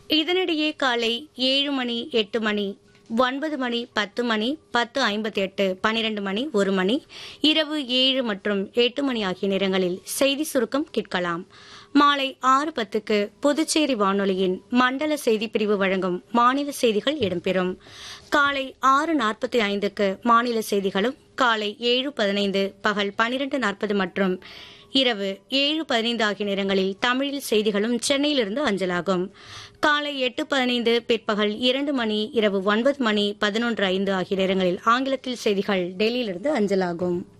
இதனிடையே காலை ஏழு மணி எட்டு மணி ஒன்பது மணி பத்து மணி பத்து ஐம்பத்தி எட்டு பனிரெண்டு மணி ஒரு மணி இரவு ஏழு மற்றும் எட்டு மணி ஆகிய நேரங்களில் செய்தி சுருக்கம் கேட்கலாம் மாலை ஆறு பத்துக்கு புதுச்சேரி வானொலியின் மண்டல செய்திப் பிரிவு வழங்கும் மாநில செய்திகள் இடம்பெறும் காலை ஆறு நாற்பத்தி ஐந்துக்கு மாநில செய்திகளும் காலை ஏழு பதினைந்து பகல் பனிரெண்டு நாற்பது மற்றும் இரவு ஏழு பதினைந்து ஆகிய நேரங்களில் தமிழில் செய்திகளும் சென்னையிலிருந்து அஞ்சலாகும் காலை எட்டு பதினைந்து பிற்பகல் இரண்டு மணி இரவு ஒன்பது மணி பதினொன்று ஐந்து ஆகிய நேரங்களில் ஆங்கிலத்தில் செய்திகள் டெல்லியிலிருந்து அஞ்சலாகும்